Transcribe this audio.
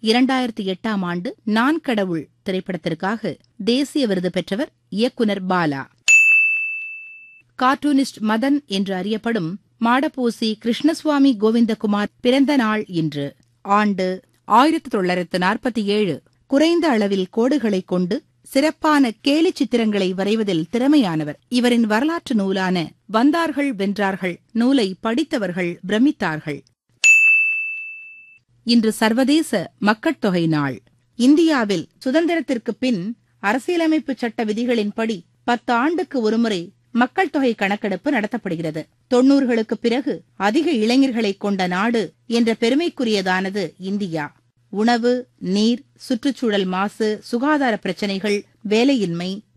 இரண்டாயிரத்தி எட்டாம் ஆண்டு நான் கடவுள் திரைப்படத்திற்காக தேசிய விருது பெற்றவர் இயக்குனர் பாலா கார்ட்டூனிஸ்ட் மதன் என்று அறியப்படும் மாடப்போசி கிருஷ்ணசுவாமி கோவிந்தகுமார் பிறந்த நாள் இன்று ஆண்டு ஆயிரத்தி தொள்ளாயிரத்து நாற்பத்தி ஏழு குறைந்த அளவில் கோடுகளைக் கொண்டு சிறப்பான கேலி சித்திரங்களை வரைவதில் திறமையானவர் இவரின் வரலாற்று நூலான வந்தார்கள் வென்றார்கள் நூலை படித்தவர்கள் பிரமித்தார்கள் இன்று சர்வதேச மக்கட்தொகை நாள் இந்தியாவில் சுதந்திரத்திற்கு பின் அரசியலமைப்பு சட்ட விதிகளின்படி பத்து ஆண்டுக்கு ஒருமுறை மக்கள் தொகை கணக்கெடுப்பு நடத்தப்படுகிறது தொன்னூறுகளுக்கு பிறகு அதிக இளைஞர்களை கொண்ட நாடு என்ற பெருமைக்குரியதானது இந்தியா உணவு நீர் சுற்றுச்சூழல் மாசு சுகாதார பிரச்சினைகள் வேலையின்மை